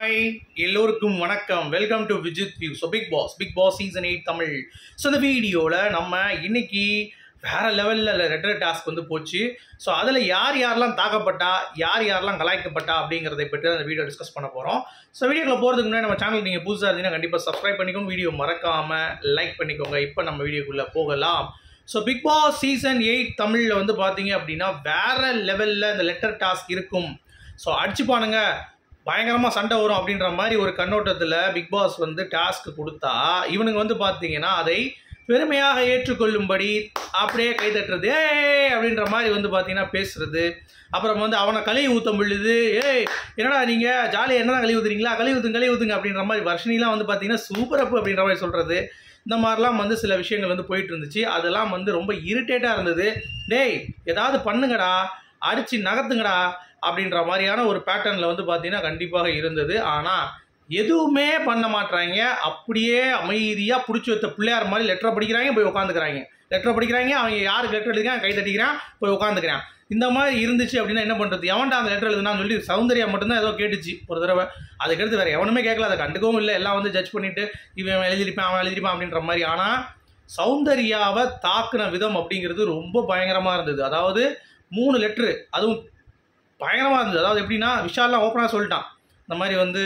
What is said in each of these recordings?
hi எல்லோருக்கும் வணக்கம் welcome to Vijith view so Bigg Boss Bigg Boss season eight Tamil so இந்த வீடியோவில் நம்ம இன்னைக்கு வேற லெவலில் ரெட்டர் டாஸ்க் வந்து போச்சு ஸோ அதில் யார் யாரெல்லாம் தாக்கப்பட்டா யார் யாரெல்லாம் கலாய்க்கப்பட்டா அப்படிங்கிறதை பற்றி தான் இந்த வீடியோ டிஸ்கஸ் பண்ண போகிறோம் ஸோ வீடியோக்குள்ள போகிறதுக்கு முன்னாடி நம்ம சேனல் நீங்கள் புதுசாக இருந்தீங்கன்னா கண்டிப்பாக சப்ஸ்கிரைப் பண்ணிக்கோங்க வீடியோ மறக்காமல் லைக் பண்ணிக்கோங்க இப்போ நம்ம வீடியோக்குள்ளே போகலாம் so Bigg Boss season eight தமிழில் வந்து பார்த்தீங்க அப்படின்னா வேற லெவலில் இந்த லெட்டர் டாஸ்க் இருக்கும் ஸோ அடிச்சுப்பானுங்க பயங்கரமாக சண்டை வரும் அப்படின்ற மாதிரி ஒரு கண்ணோட்டத்தில் பிக் பாஸ் வந்து டாஸ்க் கொடுத்தா இவனுங்க வந்து பார்த்தீங்கன்னா அதை பெருமையாக ஏற்றுக்கொள்ளும்படி அப்படியே கைதட்டுறது ஏய் அப்படின்ற மாதிரி வந்து பார்த்தீங்கன்னா பேசுறது அப்புறம் வந்து அவனை கழுவி ஊத்தம் பொழுது ஏய் என்னடா நீங்கள் ஜாலியாக என்னதான் கழுவி ஊத்துறீங்களா கழுவி ஊத்துங்க கழுவி ஊத்துங்க அப்படின்ற மாதிரி வர்ஷனிலாம் வந்து பார்த்தீங்கன்னா சூப்பர் அப்பு அப்படின்ற மாதிரி சொல்கிறது இந்த மாதிரிலாம் வந்து சில விஷயங்கள் வந்து போயிட்டு இருந்துச்சு அதெல்லாம் வந்து ரொம்ப இரிட்டேட்டாக இருந்தது டேய் ஏதாவது பண்ணுங்கடா அடிச்சு நகர்த்துங்கடா அப்படின்ற மாதிரியான ஒரு பேட்டர்னில் வந்து பார்த்தீங்கன்னா கண்டிப்பாக இருந்தது ஆனால் எதுவுமே பண்ண மாட்றாங்க அப்படியே அமைதியாக பிடிச்சி வைத்த பிள்ளையார் மாதிரி லெட்டரை படிக்கிறாங்க போய் உட்காந்துக்கிறாங்க லெட்டரை படிக்கிறாங்க அவங்க யாருக்கு லெட்டர் எழுதிக்கிறான் கை தட்டிக்கிறான் போய் உட்காந்துக்கிறான் இந்த மாதிரி இருந்துச்சு அப்படின்னா என்ன பண்ணுறது எவன்டா அந்த லெட்டர் எழுதுனான்னு சொல்லி சௌந்தர்யா மட்டும்தான் ஏதோ கேட்டுச்சு ஒரு தடவை அதுக்கடுத்து வேறு எவனுமே கேட்கல அதை கண்டுக்கவும் இல்லை எல்லாம் வந்து ஜட்ஜ் பண்ணிட்டு இவன் எழுதிருப்பான் அவன் எழுதிருப்பான் அப்படின்ற மாதிரி ஆனால் சௌந்தர்யாவை தாக்குன விதம் அப்படிங்கிறது ரொம்ப பயங்கரமாக இருந்தது அதாவது மூணு லெட்ரு அதுவும் பயங்கரமாக இருந்தது அதாவது எப்படின்னா விஷால்லாம் ஓப்பனாக சொல்லிட்டான் இந்த மாதிரி வந்து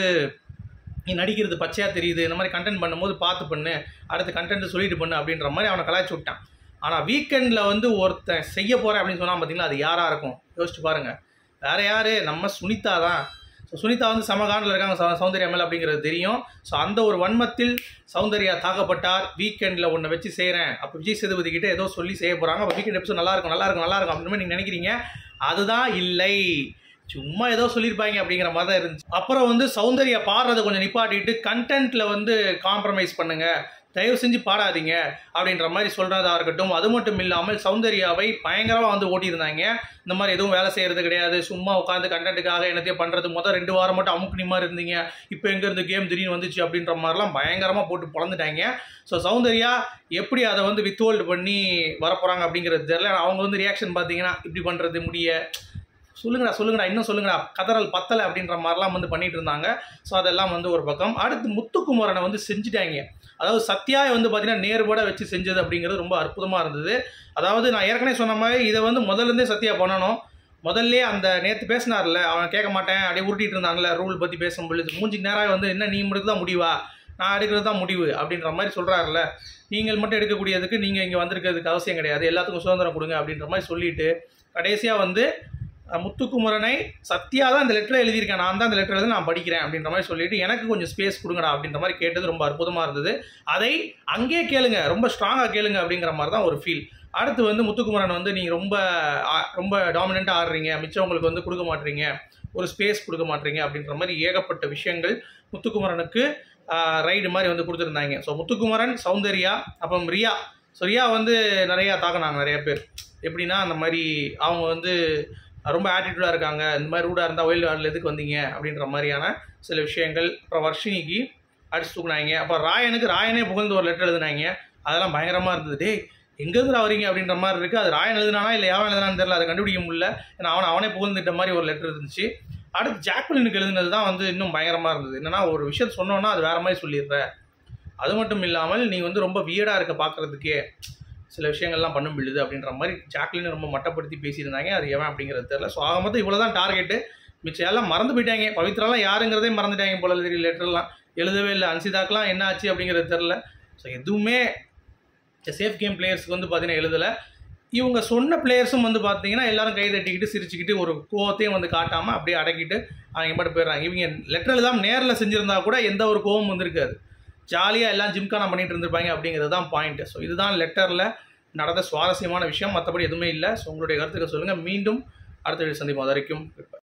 நீ நடிக்கிறது பச்சையாக தெரியுது இந்த மாதிரி கண்டென்ட் பண்ணும்போது பார்த்து பண்ணு அடுத்து கண்டென்ட் சொல்லிட்டு பண்ணு அப்படின்ற மாதிரி அவனை கலாய்ச்சி விட்டான் ஆனால் வீக்கெண்டில் வந்து ஒருத்தன் செய்ய போகிறேன் அப்படின்னு சொன்னால் பார்த்தீங்களா அது யாராக இருக்கும் யோசிச்சு பாருங்கள் வேற யார் நம்ம சுனிதா தான் ஸோ சுனிதா வந்து சமகாண்டில் இருக்காங்க சௌ- சௌந்தர்யா மேல் அப்படிங்கிறது தெரியும் ஸோ அந்த ஒரு வன்மத்தில் சௌந்தர்யா தாக்கப்பட்டார் வீக்கெண்டில் ஒன்றை வச்சு செய்கிறேன் அப்போ விஜய் சேதுபதி கிட்ட ஏதோ சொல்லி செய்ய போகிறாங்க அப்போ வீக்கெண்ட் எபிசோட் நல்லா இருக்கும் நல்லா இருக்கும் நல்லா இருக்கும் அப்படின்னு நீங்கள் நினைக்கிறீங்க அதுதான் இல்லை சும்மா ஏதோ சொல்லியிருப்பாங்க அப்படிங்கிற மாதிரி தான் இருந்துச்சு அப்புறம் வந்து சௌந்தர்யா பாடுறதை கொஞ்சம் நிப்பாட்டிட்டு கண்டென்ட்ல வந்து காம்ப்ரமைஸ் பண்ணுங்க தயவு செஞ்சு பாடாதீங்க அப்படின்ற மாதிரி சொல்றதா இருக்கட்டும் அது மட்டும் இல்லாமல் சௌந்தர்யாவை பயங்கரமாக வந்து ஓட்டியிருந்தாங்க இந்த மாதிரி எதுவும் வேலை செய்யறது கிடையாது சும்மா உட்காந்து கண்டென்ட்டுக்காக என்னத்தையும் பண்றது முதல் ரெண்டு வாரம் மட்டும் அமுக்குனி மாதிரி இருந்தீங்க இப்போ எங்க இருந்து கேம் திடீர்னு வந்துச்சு அப்படின்ற மாதிரிலாம் பயங்கரமாக போட்டு பொழந்துட்டாங்க ஸோ சௌந்தர்யா எப்படி அதை வந்து வித்ஹோல்டு பண்ணி வரப்போறாங்க அப்படிங்கிறது தெரியல அவங்க வந்து ரியாக்ஷன் பார்த்தீங்கன்னா இப்படி பண்றது முடிய சொல்லுங்கடா சொல்லுங்கடா இன்னும் சொல்லுங்கடா கதறல் பத்தலை அப்படின்ற மாதிரிலாம் வந்து பண்ணிட்டு இருந்தாங்க ஸோ அதெல்லாம் வந்து ஒரு பக்கம் அடுத்து முத்துக்குமரனை வந்து செஞ்சுட்டாங்க அதாவது சத்யாவை வந்து பார்த்தீங்கன்னா நேர்பட வச்சு செஞ்சது அப்படிங்கிறது ரொம்ப அற்புதமாக இருந்தது அதாவது நான் ஏற்கனவே சொன்ன மாதிரி இதை வந்து முதல்ல இருந்தே சத்யா பண்ணணும் முதல்ல அந்த நேற்று பேசினார்ல அவன் கேட்க மாட்டேன் அப்படியே உருட்டிட்டு இருந்தான்ல ரூல் பற்றி பேசும் பொழுது மூஞ்சிக்கு நேராக வந்து என்ன நீ மட்டும் தான் முடிவா நான் எடுக்கிறது தான் முடிவு அப்படின்ற மாதிரி சொல்கிறாருல்ல நீங்கள் மட்டும் எடுக்கக்கூடியதுக்கு நீங்கள் இங்கே வந்திருக்கிறதுக்கு அவசியம் கிடையாது எல்லாத்துக்கும் சுதந்திரம் கொடுங்க அப்படின்ற மாதிரி சொல்லிட்டு கடைசியாக வந்து அஹ், முத்துக்குமரனை சத்யா தான் இந்த லெட்டரை எழுதியிருக்கேன் நான் தான் இந்த லெட்டர் எழுதி நான் படிக்கிறேன் அப்படின்ற மாதிரி சொல்லிட்டு எனக்கு கொஞ்சம் ஸ்பேஸ் கொடுங்கடா அப்படின்ற மாதிரி கேட்டது ரொம்ப அற்புதமாக இருந்தது அதை அங்கேயே கேளுங்க ரொம்ப ஸ்ட்ராங்காக கேளுங்க அப்படிங்கிற மாதிரி தான் ஒரு ஃபீல் அடுத்து வந்து முத்துக்குமரன் வந்து நீங்கள் ரொம்ப ஆ- ரொம்ப டாமினண்ட்டாக ஆடுறீங்க மிச்சவங்களுக்கு வந்து கொடுக்க மாட்டீங்க ஒரு ஸ்பேஸ் கொடுக்க மாட்டீங்க அப்படின்ற மாதிரி ஏகப்பட்ட விஷயங்கள் முத்துக்குமரனுக்கு ரைடு மாதிரி வந்து கொடுத்துருந்தாங்க ஸோ முத்துக்குமரன் சௌந்தர்யா அப்புறம் ரியா ஸோ ரியா வந்து நிறையா தாக்குனாங்க நிறைய பேர் எப்படின்னா அந்த மாதிரி அவங்க வந்து ரொம்ப ஆட்டிடியூடாக இருக்காங்க இந்த மாதிரி ரூடாக இருந்தால் ஒயில் வார்டில் எதுக்கு வந்தீங்க அப்படின்ற மாதிரியான சில விஷயங்கள் அப்புறம் வர்ஷினிக்கு அடிச்சு தூக்குனாங்க அப்புறம் ராயனுக்கு ராயனே புகழ்ந்து ஒரு லெட்டர் எழுதுனாங்க அதெல்லாம் பயங்கரமாக இருந்தது டேய் எங்கேருந்து வரீங்க அப்படின்ற மாதிரி இருக்குது அது ராயன் எழுதுனானா இல்லை யாவன் எழுதுனான்னு தெரியல அதை கண்டுபிடிக்க முடியல ஏன்னா அவனை அவனே புகழ்ந்துட்ட மாதிரி ஒரு லெட்டர் இருந்துச்சு அடுத்து ஜாக்வலினுக்கு எழுதுனது தான் வந்து இன்னும் பயங்கரமாக இருந்தது என்னன்னா ஒரு விஷயம் சொன்னோன்னா அது வேற மாதிரி சொல்லிடுற அது மட்டும் இல்லாமல் நீ வந்து ரொம்ப வியடாக இருக்க பார்க்கறதுக்கே சில விஷயங்கள்லாம் பண்ண முடியுது அப்படின்ற மாதிரி ஜாக்லின் ரொம்ப மட்டப்படுத்தி பேசியிருந்தாங்க அது எவன் அப்படிங்கிறது தெரியல ஸோ ஆக மொத்தம் இவ்வளோ தான் டார்கெட்டு மிச்சம் எல்லாம் மறந்து போயிட்டாங்க பவித்ராலாம் யாருங்கிறதே மறந்துட்டாங்க போல தெரியல லெட்டர்லாம் எழுதவே இல்லை அன்சிதாக்கெலாம் என்ன ஆச்சு அப்படிங்கிறது தெரில ஸோ எதுவுமே சேஃப் கேம் பிளேயர்ஸ்க்கு வந்து பார்த்தீங்கன்னா எழுதலை இவங்க சொன்ன பிளேயர்ஸும் வந்து பார்த்தீங்கன்னா எல்லாரும் கை தட்டிக்கிட்டு சிரிச்சுக்கிட்டு ஒரு கோவத்தையும் வந்து காட்டாமல் அப்படியே அடக்கிட்டு அவங்க பாட்டு போயிடுறாங்க இவங்க லெட்டர் எழுதாம நேரில் செஞ்சுருந்தா கூட எந்த ஒரு கோவம் வந்திருக்காது ஜாலியாக எல்லாம் ஜிம்கானா பண்ணிட்டு இருந்திருப்பாங்க அப்படிங்கிறது தான் பாயிண்ட் ஸோ இதுதான் லெட்டரில் நடந்த சுவாரஸ்யமான விஷயம் மற்றபடி எதுவுமே இல்லை ஸோ உங்களுடைய கருத்துக்கள் சொல்லுங்கள் மீண்டும் அடுத்த வீடியோ சந்திப்போம் அது வரைக்கும்